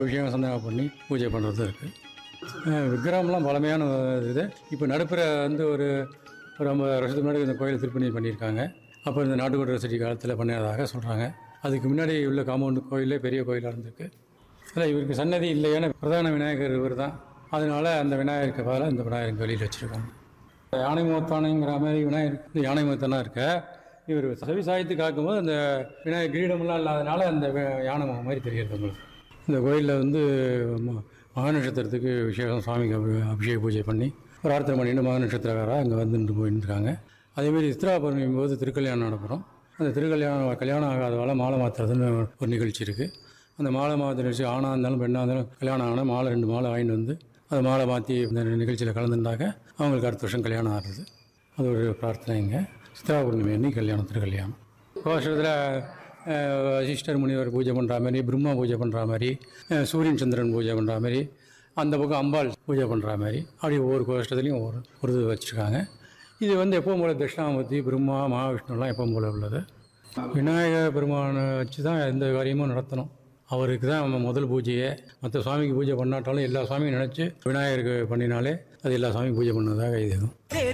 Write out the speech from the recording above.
விஷயம் சந்தேகம் பண்ணி பூஜை பண்ணுறது இருக்குது விக்கிரகம்லாம் பழமையான இது இப்போ நடுப்புற வந்து ஒரு ஒரு ஐம்பது வருஷத்துக்கு முன்னாடி இந்த கோயில் திருப்பணி பண்ணியிருக்காங்க அப்போ இந்த நாட்டுக்கோட்டை வசதி காலத்தில் பண்ணதாக சொல்கிறாங்க அதுக்கு முன்னாடி உள்ள காம்பவுண்டு கோயிலே பெரிய கோயிலாக இருந்திருக்கு அதில் இவருக்கு சன்னதி இல்லையான பிரதான விநாயகர் இவர் தான் அதனால அந்த விநாயகருக்கு பதிலாக இந்த விநாயகருக்கு வெளியில் வச்சுருக்காங்க யானை முகத்தானைங்கிற மாதிரி விநாயகர் இந்த யானை முகத்தானா இருக்க இவர் செவி சாய்த்து காக்கும்போது அந்த விநாயகர் கிரீடமெல்லாம் இல்லாதனால அந்த வி- யானை முகம் மாதிரி தெரிகிறது உங்களுக்கு இந்த கோயிலில் வந்து ம- மகா நட்சத்திரத்துக்கு விசேஷம் சுவாமிக்கு அபி- அபிஷேக பூஜை பண்ணி ஒரு ஆர்த்தனை பண்ணிட்டு மகா நட்சத்திரக்காராக அங்கே வந்துட்டு போயின்னு இருக்காங்க அதேமாரி சித்ரா பௌர்ணமி போது திருக்கல்யாணம் நடக்கிறோம் அந்த திருக்கல்யாணம் கல்யாணம் ஆகாதவால மாலை மாற்றுறதுன்னு ஒரு நிகழ்ச்சி இருக்குது அந்த மாலை மாற்ற நிகழ்ச்சி ஆணாக இருந்தாலும் பெண்ணாக இருந்தாலும் கல்யாணம் ஆனால் மாலை ரெண்டு மாலை வாங்கிட்டு வந்து அது மாலை மாற்றி இந்த நிகழ்ச்சியில் கலந்துட்டாக்க அவங்களுக்கு அடுத்த வருஷம் கல்யாணம் ஆகுது அது ஒரு பிரார்த்தனைங்க சித்ரா பௌர்ணமி அன்னைக்கு கல்யாணம் திருக்கல்யாணம் கோஷத்தில் வசிஷ்டர் முனிவர் பூஜை பண்ணுற மாதிரி பிரம்மா பூஜை பண்ணுற மாதிரி அஹ், சூரியன் சந்திரன் பூஜை பண்ணுற மாதிரி அந்த பக்கம் அம்பாள் பூஜை பண்ணுற மாதிரி அப்படி ஒவ்வொரு கோஷ்டத்துலேயும் ஒவ்வொரு ஒரு இது வச்சுருக்காங்க இது வந்து எப்பவும் போல தட்சிணாமூர்த்தி பிரம்மா மகாவிஷ்ணுலாம் எப்பவும் போல உள்ளது விநாயக பெருமானை வச்சு தான் எந்த காரியமும் நடத்தணும் அவருக்கு தான் நம்ம முதல் பூஜையே மற்ற சுவாமிக்கு பூஜை பண்ணாட்டாலும் எல்லா சுவாமியும் நினச்சி விநாயகருக்கு பண்ணினாலே அது எல்லா சுவாமிக்கும் பூஜை பண்ணதாக இது